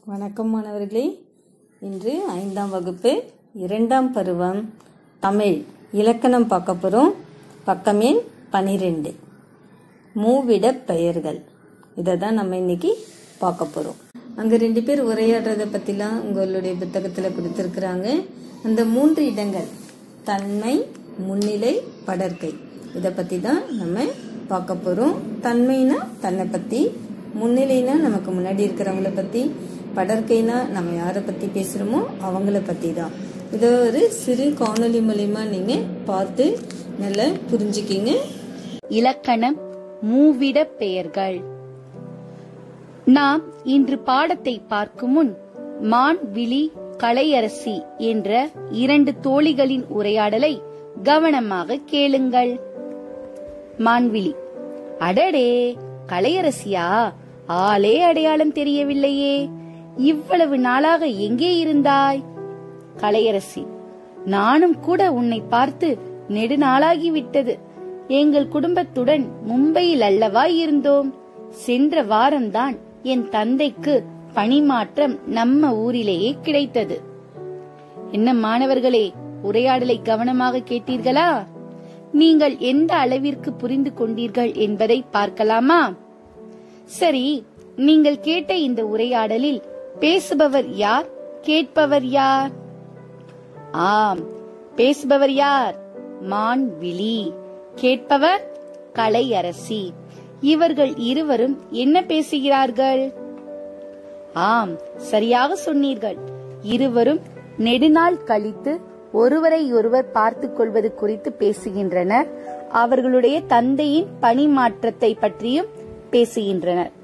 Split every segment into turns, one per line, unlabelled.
வணக்கம் மாணவர்களே இன்று ஐந்தாம் வகுப்பு இரண்டாம் பருவம் தமிழ் இலக்கணம் பார்க்க போகிறோம் பக்கம் எண் பனிரெண்டு மூவிட பெயர்கள் இதை தான் நம்ம இன்னைக்கு பார்க்க போகிறோம் அங்கே ரெண்டு பேர் உரையாடுறதை பற்றிலாம் உங்களுடைய புத்தகத்தில் கொடுத்துருக்குறாங்க அந்த மூன்று இடங்கள் தன்மை முன்னிலை படர்க்கை இதை பற்றி தான் நம்ம பார்க்க போகிறோம் தன்மைனா தன்னை பற்றி முன்னிலைனா நமக்கு முன்னாடி இருக்கிறவங்கள பற்றி படர்க்கைனா நம்ம யாரை பற்றி பேசுகிறோமோ அவங்கள பற்றி தான் இதை ஒரு சிறு காணொளி மூலிமா நீங்கள் பார்த்து நல்லா புரிஞ்சுக்கிங்க
இலக்கணம் மூவிட பெயர்கள் நாம் இன்று பாடத்தை பார்க்கும் முன் மான் விழி கலையரசி என்ற இரண்டு தோழிகளின் உரையாடலை கவனமாக கேளுங்கள் மான்விழி அடடே கலையரசியா ஆளே அடையாளம் தெரியவில்லையே இவ்வளவு நாளாக எங்கே இருந்தாய் கலையரசி நானும் கூட உன்னை பார்த்து நெடுநாளாகி விட்டது எங்கள் குடும்பத்துடன் மும்பையில் அல்லவா இருந்தோம் சென்ற வாரம்தான் என் தந்தைக்கு பணிமாற்றம் நம்ம ஊரிலேயே கிடைத்தது என்ன மாணவர்களே உரையாடலை கவனமாக கேட்டீர்களா நீங்கள் எந்த அளவிற்கு புரிந்து கொண்டீர்கள் என்பதை பார்க்கலாமா சரி நீங்கள் கேட்ட இந்த உரையாடலில் பேசுபவர் யார் கேட்பவர் யார் ஆம் பேசுபவர் யார் மான் விழி கேட்பவர் கலையரசி இவர்கள் இருவரும் என்ன பேசுகிறார்கள் ஆம் சரியாக சொன்னீர்கள் இருவரும் நெடுநாள் கழித்து ஒருவரை ஒருவர் பார்த்துக் கொள்வது குறித்து பேசுகின்றனர் அவர்களுடைய தந்தையின் பணிமாற்றத்தை பற்றியும் பேசுகின்றனர்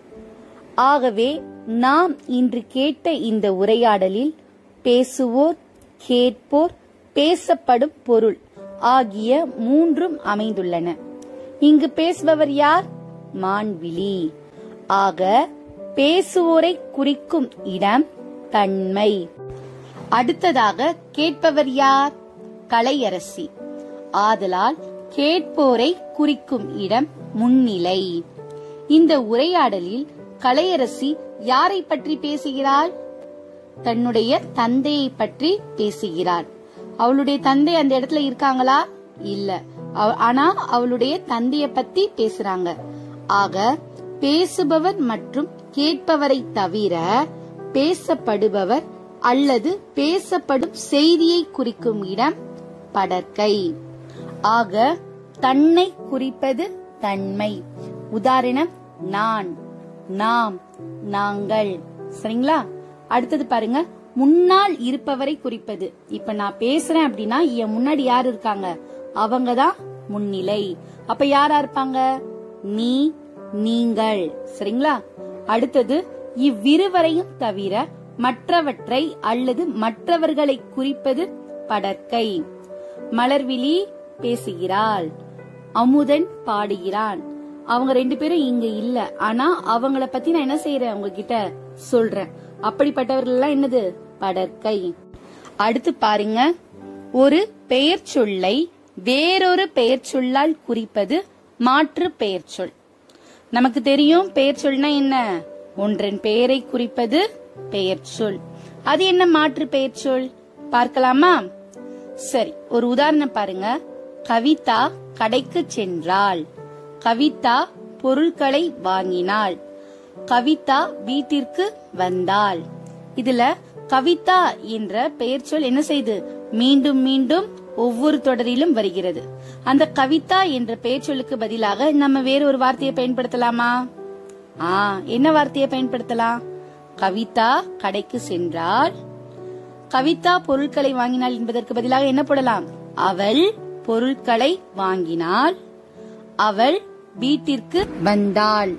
ஆகவே நாம் இன்று கேட்ட இந்த உரையாடலில் பேசுவோர் கேட்போர் பேசப்படும் பொருள் ஆகிய மூன்றும் அமைந்துள்ளன இங்கு பேசுபவர் யார் மான்விழி ஆக பேசுவோரை குறிக்கும் இடம் தன்மை அடுத்ததாக கேட்பவர் யார் கலையரசி ஆதலால் கேட்போரை குறிக்கும் இடம் முன்னிலை இந்த உரையாடலில் கலையரசி யாரை பற்றி பேசுகிறாள் தன்னுடைய தந்தையை பற்றி பேசுகிறாள் அவளுடைய தந்தை அந்த இடத்துல இருக்காங்களா இல்ல அவ- ஆனா அவளுடைய தந்தைய பத்தி பேசுறாங்க ஆக பேசுபவர் மற்றும் கேட்பவரை தவிர பேசப்படுபவர் அல்லது பேசப்படும் செய்தியை குறிக்கும் இடம் படர்க்கை ஆக தன்னை குறிப்பது தன்மை உதாரணம் நான் நாம் நாங்கள் சரிங்களா அடுத்தது பாருங்க முன்னால் இருப்பவரை குறிப்பது இப்ப நான் பேசுறேன் அப்படின்னா என் முன்னாடி யார் இருக்காங்க அவங்க தான் முன்னிலை அப்ப யாரா இருப்பாங்க நீ நீங்கள் சரிங்களா அடுத்தது இவ்விருவரையும் தவிர மற்றவற்றை அல்லது மற்றவர்களை குறிப்பது படற்கை மலர்விழி பேசுகிறாள் அமுதன் பாடுகிறான் அவங்க ரெண்டு பேரும் இங்க இல்ல ஆனா அவங்கள பத்தி நான் என்ன செய்யறேன் உங்ககிட்ட சொல்றேன் அப்படிப்பட்டவர்கள் எல்லாம் என்னது படற்கை அடுத்து பாருங்க ஒரு பெயர் சொல்லை வேறொரு பெயர் சொல்லால் குறிப்பது மாற்று பெயர் சொல் நமக்கு தெரியும் பெயர் சொல்னா என்ன ஒன்றன் பெயரை குறிப்பது பெயர் சொல் அது என்ன மாற்று பெயர் சொல் பார்க்கலாமா சரி ஒரு உதாரணம் பாருங்க கவிதா கடைக்கு சென்றாள் கவிதா பொருட்களை வாங்கினாள் கவிதா வீட்டிற்கு வந்தாள் இதுல கவிதா என்ற பெயர் சொல் என்ன செய்து மீண்டும் மீண்டும் ஒவ்வொரு தொடரிலும் வருகிறது அந்த கவிதா என்ற பெயர் சொல்லுக்கு பதிலாக நம்ம வேற ஒரு வார்த்தையை பயன்படுத்தலாமா ஆ என்ன வார்த்தையை பயன்படுத்தலாம் கவிதா கடைக்கு சென்றாள் கவிதா பொருட்களை வாங்கினாள் என்பதற்கு பதிலாக என்ன போடலாம் அவள் பொருட்களை வாங்கினாள் அவள் வீட்டிற்கு வந்தாள்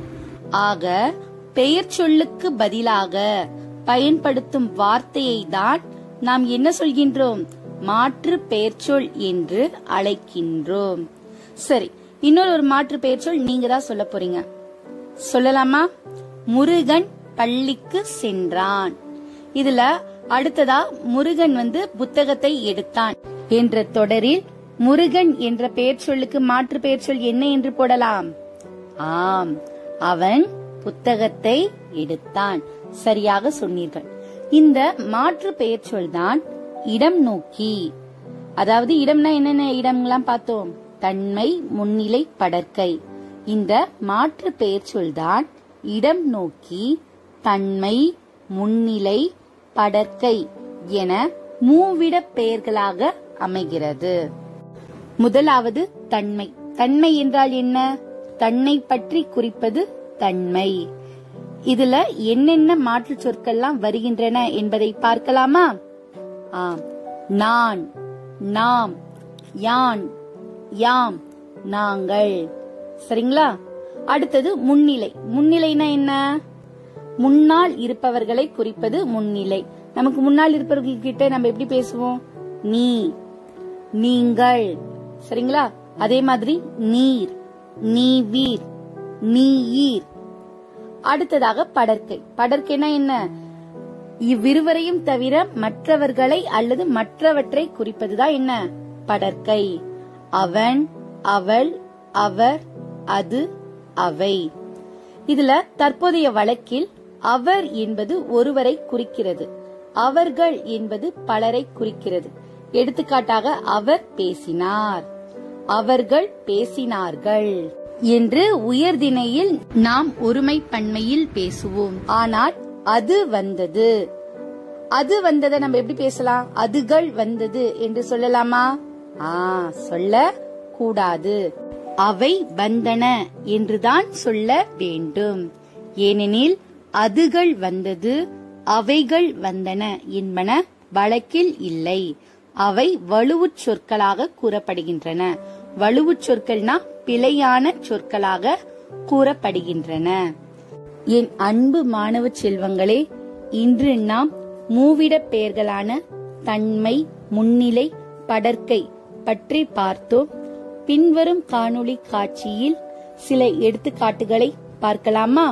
ஆக பெயர் சொல்லுக்கு பதிலாக பயன்படுத்தும் வார்த்தையை தான் நாம் என்ன சொல்கின்றோம் மாற்று பெயர்ச்சொல் என்று அழைக்கின்றோம் சரி இன்னொரு ஒரு மாற்று பெயர்ச்சொல் நீங்க தான் சொல்ல போறீங்க சொல்லலாமா முருகன் பள்ளிக்கு சென்றான் இதுல அடுத்ததா முருகன் வந்து புத்தகத்தை எடுத்தான் என்ற தொடரில் முருகன் என்ற பெயர் சொல்லுக்கு மாற்று பெயர் சொல் என்ன என்று போடலாம் ஆம் அவன் புத்தகத்தை எடுத்தான் சரியாக சொன்னீர்கள் இந்த மாற்று பெயர் சொல்தான் இடம் நோக்கி அதாவது இடம்னா என்னென்ன இடம்லாம் பார்த்தோம் தன்மை முன்னிலை படற்கை இந்த மாற்று பெயர் சொல்தான் இடம் நோக்கி தன்மை முன்னிலை படற்கை என மூவிட பெயர்களாக அமைகிறது முதலாவது தன்மை தன்மை என்றால் என்ன தன்னை பற்றி குறிப்பது தன்மை இதுல என்னென்ன மாற்று சொற்கள்லாம் வருகின்றன என்பதை பார்க்கலாமா ஆம் நான் நாம் யான் யாம் நாங்கள் சரிங்களா அடுத்தது முன்னிலை முன்னிலைனா என்ன முன்னால் இருப்பவர்களை குறிப்பது முன்னிலை நமக்கு முன்னால் இருப்பவர்கள் கிட்ட நம்ம எப்படி பேசுவோம் நீ நீங்கள் சரிங்களா அதே மாதிரி நீர் நீவீர் நீயீர் அடுத்ததாக படற்கை படற்கைனா என்ன இவ்விருவரையும் தவிர மற்றவர்களை அல்லது மற்றவற்றை குறிப்பதுதான் என்ன படற்கை அவன் அவள் அவர் அது அவை இதுல தற்போதைய வழக்கில் அவர் என்பது ஒருவரை குறிக்கிறது அவர்கள் என்பது பலரை குறிக்கிறது எடுத்துக்காட்டாக அவர் பேசினார் அவர்கள் பேசினார்கள் என்று உயர்திணையில் நாம் ஒருமை பன்மையில் பேசுவோம் ஆனால் அது வந்தது அது வந்ததை நம்ம எப்படி பேசலாம் அதுகள் வந்தது என்று சொல்லலாமா ஆ சொல்ல கூடாது அவை வந்தன என்றுதான் சொல்ல வேண்டும் ஏனெனில் அதுகள் வந்தது அவைகள் வந்தன என்பன வழக்கில் இல்லை அவை வலுவுச் சொற்களாக கூறப்படுகின்றன வலுவுச் சொற்கள்னா பிழையான சொற்களாக கூறப்படுகின்றன என் அன்பு மாணவ செல்வங்களே இன்று நாம் மூவிட பெயர்களான தன்மை முன்னிலை படற்கை பற்றி பார்த்தோம் பின்வரும் காணொளி காட்சியில் சில எடுத்துக்காட்டுகளை பார்க்கலாமா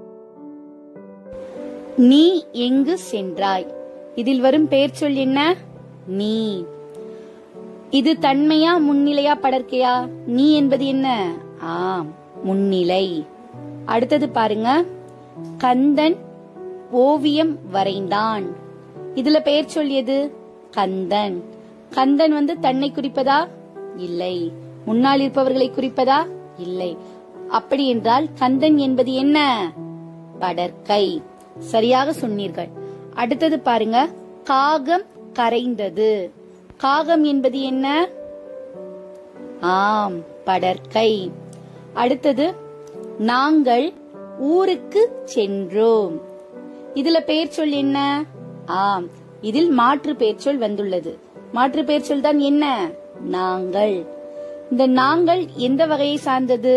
நீ எங்கு சென்றாய் இதில் வரும் பெயர் சொல் என்ன நீ இது தன்மையா முன்னிலையா படற்கையா நீ என்பது என்ன ஆம் முன்னிலை அடுத்தது பாருங்க கந்தன் ஓவியம் வரைந்தான் இதுல பெயர் சொல்லியது கந்தன் கந்தன் வந்து தன்னை குறிப்பதா இல்லை முன்னால் இருப்பவர்களை குறிப்பதா இல்லை அப்படி என்றால் கந்தன் என்பது என்ன படற்கை சரியாக சொன்னீர்கள் அடுத்தது பாருங்க காகம் கரைந்தது காகம் என்பது என்ன ஆம் படற்கை அடுத்தது நாங்கள் ஊருக்கு சென்றோம் இதுல பெயர் சொல் என்ன ஆம் இதில் மாற்று பெயர் சொல் வந்துள்ளது மாற்று பெயர் சொல் தான் என்ன நாங்கள் இந்த நாங்கள் எந்த வகையை சார்ந்தது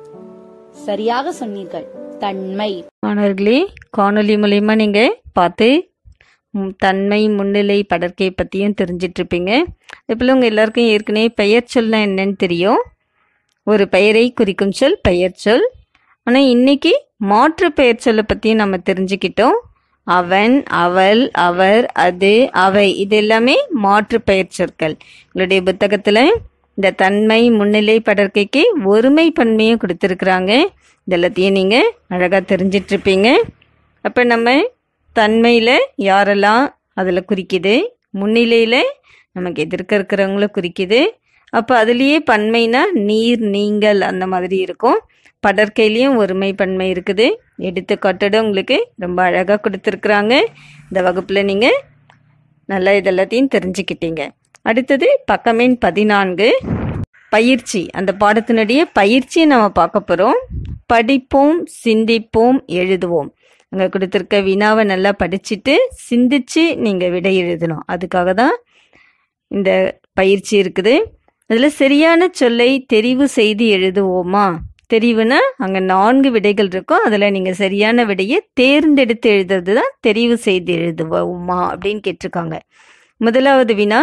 சரியாக சொன்னீர்கள் தன்மை
மாணவர்களே காணொளி மூலயமா நீங்கள் பார்த்து ம், தன்மை முன்னிலை படற்கை பற்றியும் தெரிஞ்சிட்டு இருப்பீங்க இப்போ உங்கள் எல்லாருக்கும் ஏற்கனவே பெயர் சொல்னா என்னன்னு தெரியும் ஒரு பெயரை குறிக்கும் சொல் பெயர் சொல் ஆனால் இன்னைக்கு மாற்று பெயர் சொல்லை பற்றியும் நம்ம தெரிஞ்சுக்கிட்டோம் அவன் அவள் அவர் அது அவை இது எல்லாமே மாற்று பெயர் சொற்கள் உங்களுடைய புத்தகத்தில் இந்த தன்மை முன்னிலை படற்கைக்கு ஒருமை பன்மையும் கொடுத்துருக்குறாங்க இது எல்லாத்தையும் நீங்கள் அழகாக தெரிஞ்சிட்டு இருப்பீங்க அப்போ நம்ம தன்மையில் யாரெல்லாம் அதில் குறிக்குது முன்னிலையில் நமக்கு எதிர்க்க இருக்கிறவங்கள குறிக்குது அப்போ அதுலேயே பன்மைனா நீர் நீங்கள் அந்த மாதிரி இருக்கும் படற்கையிலையும் ஒருமை பன்மை இருக்குது எடுத்துக்காட்டோட உங்களுக்கு ரொம்ப அழகாக கொடுத்துருக்குறாங்க இந்த வகுப்பில் நீங்கள் நல்லா இதெல்லாத்தையும் தெரிஞ்சுக்கிட்டீங்க அடுத்தது பக்கமெண் பதினான்கு பயிற்சி அந்த பாடத்தினுடைய பயிற்சியை நம்ம பார்க்க போகிறோம் படிப்போம் சிந்திப்போம் எழுதுவோம் அங்கே கொடுத்துருக்க வினாவை நல்லா படிச்சுட்டு சிந்திச்சு நீங்கள் விடை எழுதணும் அதுக்காக தான் இந்த பயிற்சி இருக்குது அதில் சரியான சொல்லை தெரிவு செய்து எழுதுவோமா தெரிவுனா அங்கே நான்கு விடைகள் இருக்கும் அதில் நீங்கள் சரியான விடையை தேர்ந்தெடுத்து எழுதுறது தான் தெரிவு செய்து எழுதுவோமா அப்படின்னு கேட்டிருக்காங்க முதலாவது வினா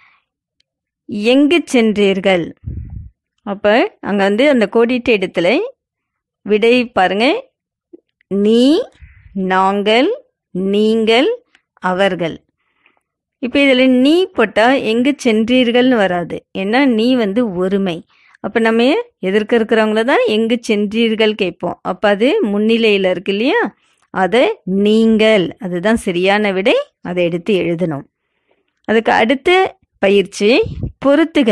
எங்கு சென்றீர்கள் அப்போ அங்கே வந்து அந்த கோடிட்ட இடத்துல விடை பாருங்க நீ நாங்கள் நீங்கள் அவர்கள் இப்போ இதில் நீ போட்டால் எங்கு சென்றீர்கள்னு வராது ஏன்னா நீ வந்து ஒருமை அப்போ நம்ம எதிர்க்க இருக்கிறவங்கள தான் எங்கு சென்றீர்கள் கேட்போம் அப்போ அது முன்னிலையில் இருக்கு இல்லையா அதை நீங்கள் அதுதான் சரியான விடை அதை எடுத்து எழுதணும் அதுக்கு அடுத்த பயிற்சி பொறுத்துக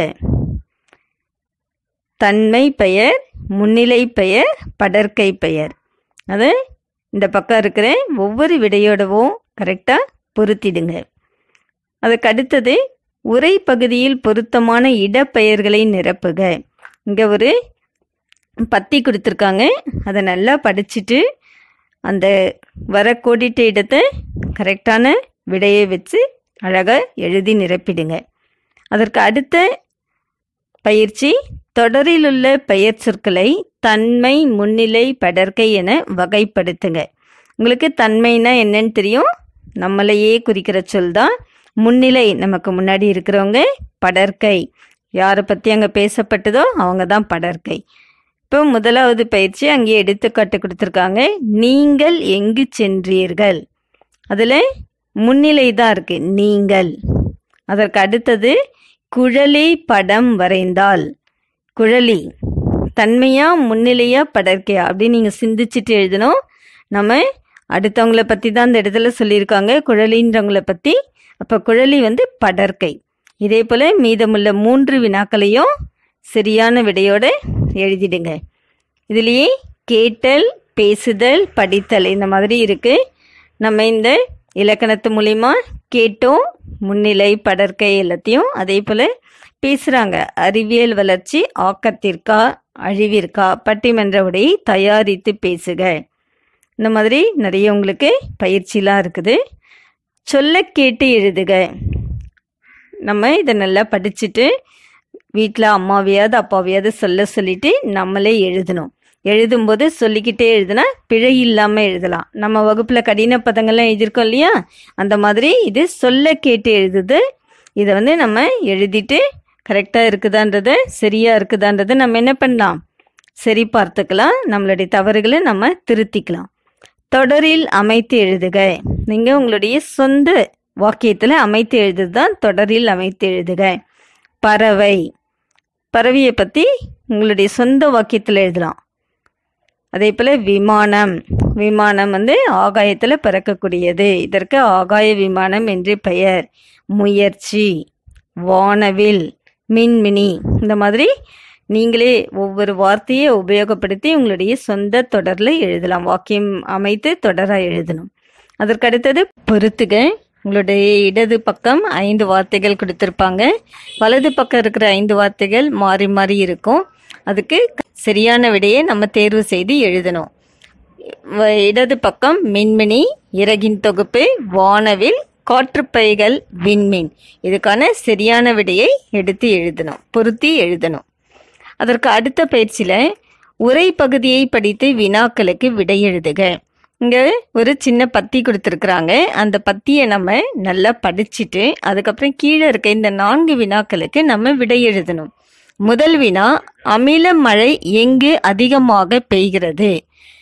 தன்மை பெயர் முன்னிலை பெயர் படற்கை பெயர் அது இந்த பக்கம் இருக்கிற ஒவ்வொரு விடையோடவும் கரெக்டாக பொருத்திடுங்க அதுக்கு அடுத்தது உரை பகுதியில் பொருத்தமான இடப்பெயர்களை நிரப்புக இங்கே ஒரு பத்தி கொடுத்துருக்காங்க அதை நல்லா படிச்சுட்டு அந்த வர கோடிட்ட இடத்தை கரெக்டான விடையை வச்சு அழகாக எழுதி நிரப்பிடுங்க அதற்கு அடுத்த பயிற்சி தொடரில் உள்ள பெயர் சொற்களை தன்மை முன்னிலை படர்க்கை என வகைப்படுத்துங்க உங்களுக்கு தன்மைனா என்னன்னு தெரியும் நம்மளையே குறிக்கிற சொல் தான் முன்னிலை நமக்கு முன்னாடி இருக்கிறவங்க படர்க்கை யாரை பற்றி அங்கே பேசப்பட்டதோ அவங்க தான் படர்க்கை இப்போ முதலாவது பயிற்சி அங்கே எடுத்துக்காட்டு கொடுத்துருக்காங்க நீங்கள் எங்கு சென்றீர்கள் அதில் முன்னிலை தான் இருக்கு நீங்கள் அதற்கு அடுத்தது குழலி படம் வரைந்தால் குழலி தன்மையா முன்னிலையா படர்க்கையா அப்படின்னு நீங்கள் சிந்திச்சுட்டு எழுதணும் நம்ம அடுத்தவங்கள பற்றி தான் இந்த இடத்துல சொல்லியிருக்காங்க குழலின்றவங்கள பற்றி அப்போ குழலி வந்து படர்க்கை இதே போல் மீதமுள்ள மூன்று வினாக்களையும் சரியான விடையோட எழுதிடுங்க இதுலேயே கேட்டல் பேசுதல் படித்தல் இந்த மாதிரி இருக்கு நம்ம இந்த இலக்கணத்து மூலிமா கேட்டோம் முன்னிலை படற்கை எல்லாத்தையும் அதே போல் பேசுகிறாங்க அறிவியல் வளர்ச்சி ஆக்கத்திற்கா அழிவிற்கா பட்டிமன்ற உடையை தயாரித்து பேசுக இந்த மாதிரி நிறைய உங்களுக்கு பயிற்சிலாம் இருக்குது சொல்ல கேட்டு எழுதுக நம்ம இதை நல்லா படிச்சுட்டு வீட்டில் அம்மாவையாவது அப்பாவையாவது சொல்ல சொல்லிட்டு நம்மளே எழுதணும் எழுதும்போது சொல்லிக்கிட்டே எழுதுனா பிழை இல்லாமல் எழுதலாம் நம்ம வகுப்பில் கடின பதங்கள்லாம் எழுதியிருக்கோம் இல்லையா அந்த மாதிரி இது சொல்ல கேட்டு எழுதுது இதை வந்து நம்ம எழுதிட்டு கரெக்டாக இருக்குதான்றத சரியாக இருக்குதான்றதை நம்ம என்ன பண்ணலாம் சரி பார்த்துக்கலாம் நம்மளுடைய தவறுகளை நம்ம திருத்திக்கலாம் தொடரில் அமைத்து எழுதுக நீங்கள் உங்களுடைய சொந்த வாக்கியத்தில் அமைத்து எழுதுறது தான் தொடரில் அமைத்து எழுதுக பறவை பறவையை பற்றி உங்களுடைய சொந்த வாக்கியத்தில் எழுதலாம் அதே போல் விமானம் விமானம் வந்து ஆகாயத்தில் பறக்கக்கூடியது இதற்கு ஆகாய விமானம் என்று பெயர் முயற்சி வானவில் மின்மினி இந்த மாதிரி நீங்களே ஒவ்வொரு வார்த்தையை உபயோகப்படுத்தி உங்களுடைய சொந்த தொடரில் எழுதலாம் வாக்கியம் அமைத்து தொடராக எழுதணும் அதற்கு அடுத்தது பொறுத்துக உங்களுடைய இடது பக்கம் ஐந்து வார்த்தைகள் கொடுத்துருப்பாங்க வலது பக்கம் இருக்கிற ஐந்து வார்த்தைகள் மாறி மாறி இருக்கும் அதுக்கு சரியான விடையை நம்ம தேர்வு செய்து எழுதணும் வ- இடது பக்கம் மின்மினி இறகின் தொகுப்பு வானவில் காற்றுப்பைகள் விண்மீன் இதுக்கான சரியான விடையை எடுத்து எழுதணும் பொருத்தி எழுதணும் அதற்கு அடுத்த பயிற்சியில் உரை பகுதியை படித்து வினாக்களுக்கு விடை எழுதுக இங்கே ஒரு சின்ன பத்தி கொடுத்துருக்குறாங்க அந்த பத்தியை நம்ம நல்லா படிச்சுட்டு அதுக்கப்புறம் கீழே இருக்க இந்த நான்கு வினாக்களுக்கு நம்ம விடை எழுதணும் முதல் வினா அமில மழை எங்கு அதிகமாக பெய்கிறது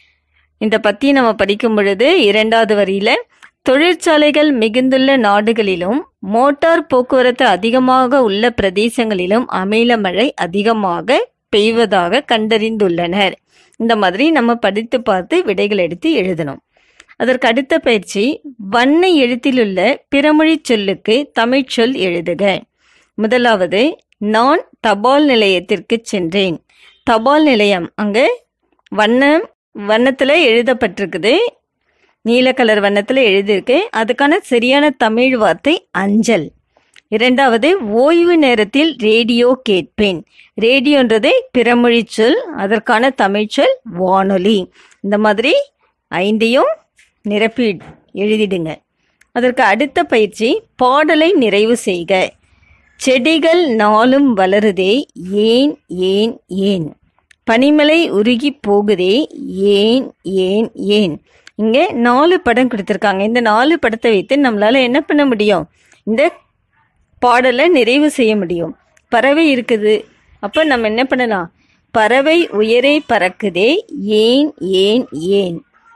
இந்த பத்தி நம்ம படிக்கும் பொழுது இரண்டாவது வரியில தொழிற்சாலைகள் மிகுந்துள்ள நாடுகளிலும் மோட்டார் போக்குவரத்து அதிகமாக உள்ள பிரதேசங்களிலும் அமில மழை அதிகமாக பெய்வதாக கண்டறிந்துள்ளனர் இந்த மாதிரி நம்ம படித்து பார்த்து விடைகள் எடுத்து எழுதணும் அதற்கு அடுத்த பயிற்சி வண்ண எழுத்திலுள்ள பிறமொழி சொல்லுக்கு தமிழ்ச் சொல் எழுதுக முதலாவது நான் தபால் நிலையத்திற்கு சென்றேன் தபால் நிலையம் அங்கே வண்ணம் வண்ணத்தில் எழுதப்பட்டிருக்குது நீல கலர் வண்ணத்தில் எழுதியிருக்கு அதுக்கான சரியான தமிழ் வார்த்தை அஞ்சல் இரண்டாவது ஓய்வு நேரத்தில் ரேடியோ கேட்பேன் ரேடியோன்றது பிறமொழி சொல் அதற்கான தமிழ் சொல் வானொலி இந்த மாதிரி ஐந்தையும் நிரப்பி எழுதிடுங்க அதற்கு அடுத்த பயிற்சி பாடலை நிறைவு செய்க செடிகள் நாளும் வளருதே ஏன் ஏன் ஏன் பனிமலை உருகி போகுதே ஏன் ஏன் ஏன் இங்கே நாலு படம் கொடுத்துருக்காங்க இந்த நாலு படத்தை வைத்து நம்மளால என்ன பண்ண முடியும் இந்த பாடலை நிறைவு செய்ய முடியும் பறவை இருக்குது அப்போ நம்ம என்ன பண்ணலாம் பறவை உயரே பறக்குதே ஏன் ஏன் ஏன்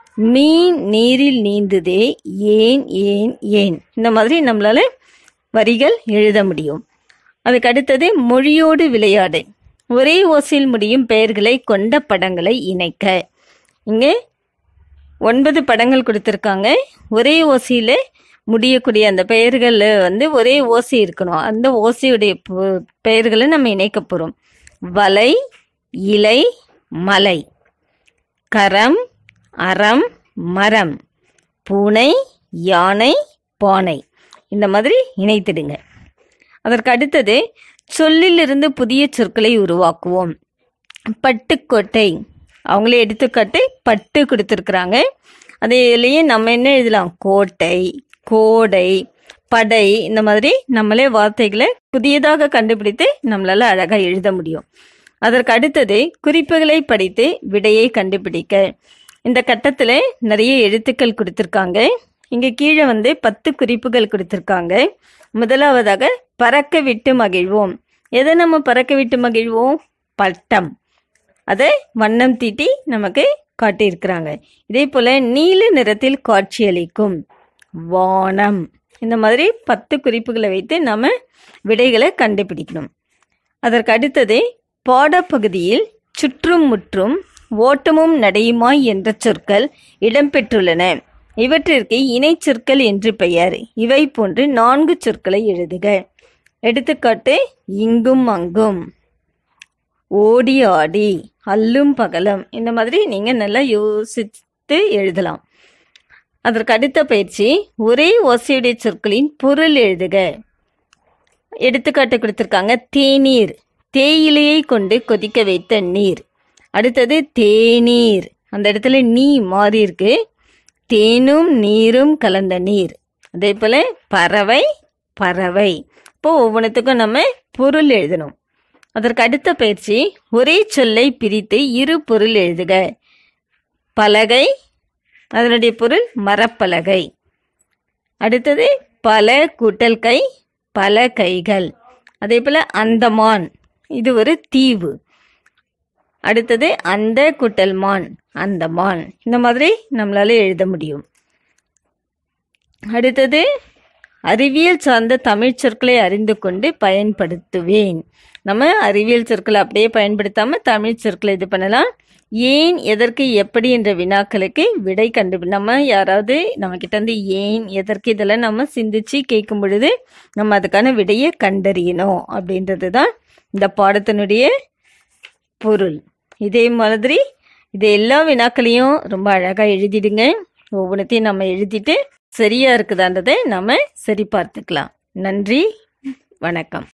மீன் நீரில் நீந்துதே ஏன் ஏன் ஏன் இந்த மாதிரி நம்மளால வரிகள் எழுத முடியும் அதுக்கு அடுத்தது மொழியோடு விளையாடு ஒரே ஓசையில் முடியும் பெயர்களை கொண்ட படங்களை இணைக்க இங்கே ஒன்பது படங்கள் கொடுத்துருக்காங்க ஒரே ஓசையில் முடியக்கூடிய அந்த பெயர்களில் வந்து ஒரே ஓசை இருக்கணும் அந்த ஓசையுடைய பு- பெயர்களை நம்ம இணைக்க போகிறோம் வலை இலை மலை கரம் அறம் மரம் பூனை யானை பானை இந்த மாதிரி இணைத்திடுங்க அதற்கு அடுத்தது சொல்லிலிருந்து புதிய சொற்களை உருவாக்குவோம் பட்டுக்கோட்டை அவங்களே எடுத்துக்காட்டு பட்டு கொடுத்துருக்குறாங்க அதிலேயே நம்ம என்ன எழுதலாம் கோட்டை கோடை படை இந்த மாதிரி நம்மளே வார்த்தைகளை புதியதாக கண்டுபிடித்து நம்மளால அழகா எழுத முடியும் அதற்கு அடுத்தது குறிப்புகளை படித்து விடையை கண்டுபிடிக்க இந்த கட்டத்தில் நிறைய எழுத்துக்கள் கொடுத்துருக்காங்க இங்கே கீழே வந்து பத்து குறிப்புகள் கொடுத்துருக்காங்க முதலாவதாக பறக்க விட்டு மகிழ்வோம் எதை நம்ம பறக்க விட்டு மகிழ்வோம் பட்டம் அதை வண்ணம் தீட்டி நமக்கு காட்டியிருக்கிறாங்க இதே போல நீல நிறத்தில் காட்சியளிக்கும் வானம் இந்த மாதிரி பத்து குறிப்புகளை வைத்து நம்ம விடைகளை கண்டுபிடிக்கணும் அதற்கு அடுத்தது பாடப்பகுதியில் சுற்றும் முற்றும் ஓட்டமும் நடையுமாய் என்ற சொற்கள் இடம்பெற்றுள்ளன இவற்றிற்கு இணைச்சொற்கள் என்று பெயர் இவை போன்று நான்கு சொற்களை எழுதுக எடுத்துக்காட்டு இங்கும் அங்கும் ஓடி ஆடி அல்லும் பகலும் இந்த மாதிரி நீங்க நல்லா யோசித்து எழுதலாம் அதற்கு அடுத்த பயிற்சி ஒரே ஓசையுடைய சொற்களின் பொருள் எழுதுக எடுத்துக்காட்டு கொடுத்துருக்காங்க தேநீர் தேயிலையை கொண்டு கொதிக்க வைத்த நீர் அடுத்தது தேநீர் அந்த இடத்துல நீ மாறி இருக்கு தேனும் நீரும் கலந்த நீர் அதே போல பறவை பறவை இப்போ ஒவ்வொன்றுத்துக்கும் நம்ம பொருள் எழுதணும் அதற்கு அடுத்த பயிற்சி ஒரே சொல்லை பிரித்து இரு பொருள் எழுதுக பலகை அதனுடைய பொருள் மரப்பலகை அடுத்தது பல கூட்டல் கை பல கைகள் அதே போல அந்தமான் இது ஒரு தீவு அடுத்தது அந்த கூட்டல் மான் அந்தமான் இந்த மாதிரி நம்மளால எழுத முடியும் அடுத்தது அறிவியல் சார்ந்த தமிழ் சொற்களை அறிந்து கொண்டு பயன்படுத்துவேன் நம்ம அறிவியல் சொற்களை அப்படியே பயன்படுத்தாம தமிழ் சொற்களை இது பண்ணலாம் ஏன் எதற்கு எப்படி என்ற வினாக்களுக்கு விடை கண்டு நம்ம யாராவது நம்ம கிட்ட இருந்து ஏன் எதற்கு இதெல்லாம் நம்ம சிந்திச்சு கேட்கும் பொழுது நம்ம அதுக்கான விடையை கண்டறியணும் அப்படின்றது தான் இந்த பாடத்தினுடைய பொருள் இதே மாதிரி இது எல்லா வினாக்களையும் ரொம்ப அழகா எழுதிடுங்க ஒவ்வொன்றத்தையும் நம்ம எழுதிட்டு சரியா இருக்குதான்றதை நம்ம சரி பார்த்துக்கலாம் நன்றி வணக்கம்